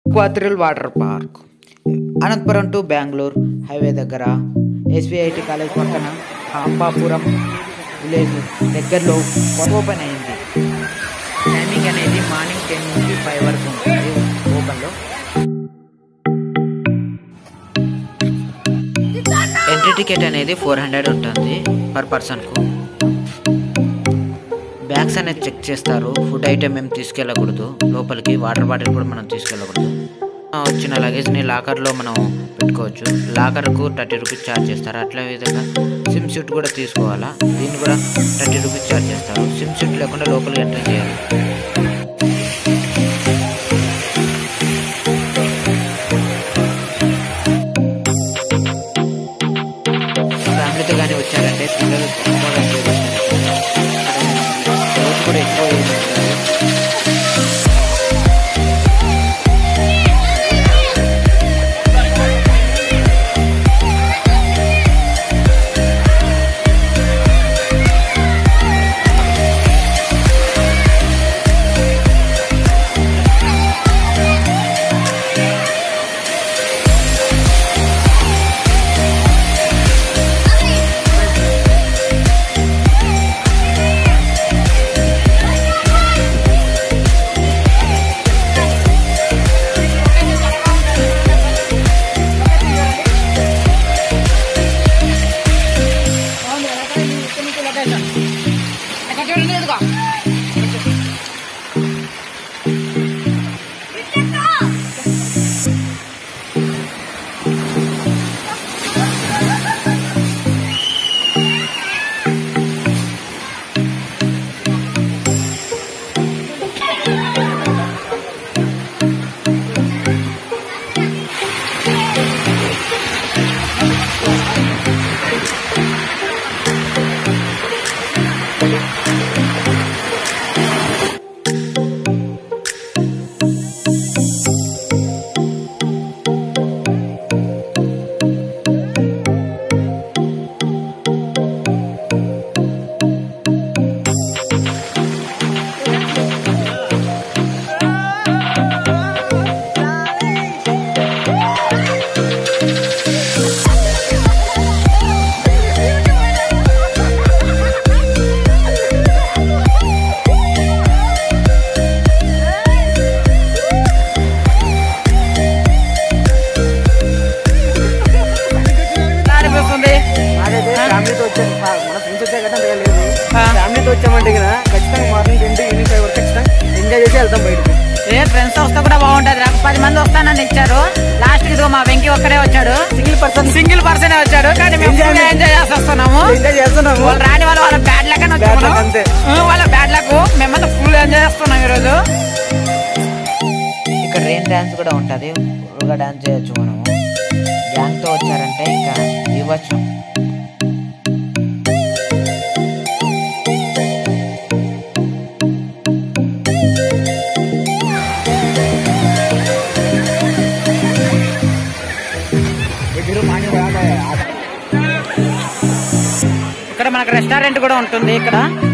క్వాత్రిల్ water park Anantapuram to Bengaluru highway దగ్గర SVIT college పక్కన Ambapuram village దగ్గరలో ఓపెన్ అయింది టైమింగ్ అనేది మార్నింగ్ టెన్ నుంచి ఫైవ్ వరకు ఉంటుంది ఓపెన్లో ఎంట్రీ టికెట్ అనేది ఫోర్ హండ్రెడ్ ఉంటుంది పర్ పర్సన్కు బ్యాగ్స్ అనేది చెక్ చేస్తారు ఫుడ్ ఐటెం ఏం తీసుకెళ్ళకూడదు లోపలికి వాటర్ బాటిల్ కూడా మనం తీసుకెళ్ళకూడదు ఆ, వచ్చిన లగేజ్ని లాకర్లో మనం పెట్టుకోవచ్చు లాకర్కు థర్టీ రూపీస్ ఛార్జ్ చేస్తారు అట్లా విధంగా సిమ్ సూట్ కూడా తీసుకోవాలా దీన్ని కూడా థర్టీ రూపీస్ ఛార్జ్ చేస్తారు సిమ్ సూట్ లేకుండా లోపలికి ఎంటర్ చేయాలి ఫ్యామిలీతో కానీ వచ్చారంటే పిల్లలు ఎక్కువగా enjoy చేస్తారు. రోజు కూడా ఎక్కువ use చేస్తారు. అనిపిస్తుంది నాకైతే ఫ్యామిలీతో వచ్చాను మన ఫ్రెండ్స్ వచ్చా కదా అంతగా లేదు ఫ్యామిలీతో వచ్చామంటే కదా ఖచ్చితంగా మార్నింగ్ టెన్ ఈవినింగ్ ఫైవ్ వరకు ఖచ్చితంగా ఎంజాయ్ చేసి వెళ్తాం బయటకు ఏ ఫ్రెండ్స్ వస్తే కూడా బాగుంటది నాకు పది మంది వస్తానని ఇచ్చారు లాస్ట్ కి ఇదిగో మా వెంకీ ఒక్కడే వచ్చాడు సింగిల్ పర్సన్ సింగిల్ పర్సన్ వచ్చాడు కానీ మేము Enjoy full ఎంజాయ్ చేసి వస్తున్నాము ఎంజాయ్ చేస్తున్నాము వాళ్ళు రాని వాళ్ళు వాళ్ళ బ్యాడ్ లక్ అని Bad luck వచ్చాము అంతే. వాళ్ళ బ్యాడ్ లక్ మేమంతా ఫుల్ ఎంజాయ్ చేస్తున్నాం ఈరోజు ఇక్కడ రెయిన్ డ్యాన్స్ కూడా ఉంటుంది ఫుల్గా డ్యాన్స్ చేయొచ్చు మనము గ్యాంగ్తో వచ్చారంటే ఇంకా ఇవ్వచ్చు ఇక్కడ మనకు రెస్టారెంట్ కూడా ఉంటుంది ఇక్కడ